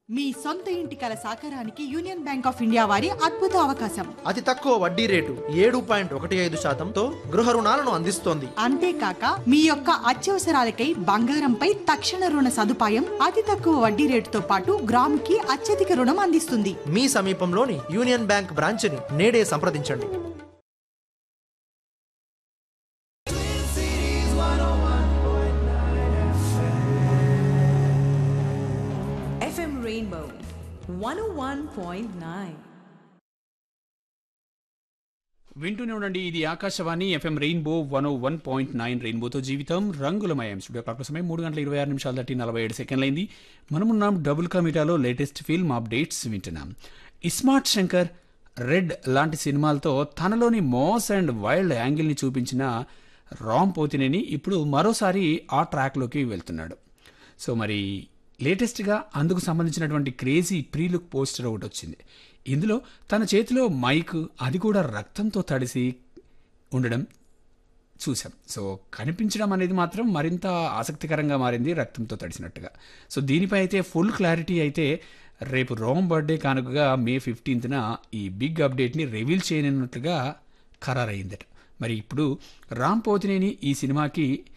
మీ సొంత ఇంటి కల సాకారానికి యూనియన్ బ్యాంక్ ఆఫ్ ఇండియా వారి అద్భుత అవకాశం అతి తక్కువ వడ్డీ రేటు ఏడు పాయింట్ ఒకటి ఐదు శాతంతో గృహ రుణాలను అందిస్తోంది అంతేకాక మీ యొక్క అత్యవసరాలకై బంగారంపై తక్షణ రుణ సదుపాయం అతి తక్కువ వడ్డీ రేటుతో పాటు గ్రాముకి అత్యధిక రుణం అందిస్తుంది మీ సమీపంలోని యూనియన్ బ్యాంక్ బ్రాంచ్ని నేడే సంప్రదించండి FM Rainbow 101.9. వింటూనే ఉండండి ఇది Akashvani FM rainbow one one point nine రెయిన్బోతో జీవితం రంగులమయం స్టూడియో క్లాక్ సమయం మూడు గంటల ఇరవై ఆరు నిమిషాలు దాటి నలభై ఏడు సెకండ్లు అయింది మనమున్నాం డబుల్ కమిటాలో లేటెస్ట్ ఫిల్మ్ అప్డేట్స్ వింటున్నాం ఇస్మార్ట్ శంకర్ రెడ్ లాంటి సినిమాలతో తనలోని మోస్ అండ్ వైల్డ్ యాంగిల్ని చూపించిన రామ్ పోతినేని ఇప్పుడు మరోసారి ఆ ట్రాక్లోకి వెళ్తున్నాడు సో మరి లేటెస్ట్గా అందుకు సంబంధించినటువంటి క్రేజీ ప్రీ లుక్ పోస్టర్ ఒకటి వచ్చింది ఇందులో తన చేతిలో మైక్ అది కూడా రక్తంతో తడిసి ఉండడం చూసాం సో కనిపించడం అనేది మాత్రం మరింత ఆసక్తికరంగా మారింది రక్తంతో తడిసినట్టుగా సో దీనిపై అయితే ఫుల్ క్లారిటీ అయితే రేపు రోమ్ బర్త్డే కానుకగా మే ఫిఫ్టీన్త్న ఈ బిగ్ అప్డేట్ని రివీల్ చేయనున్నట్లుగా ఖరారైందట మరి ఇప్పుడు రామ్ పోతినేని ఈ సినిమాకి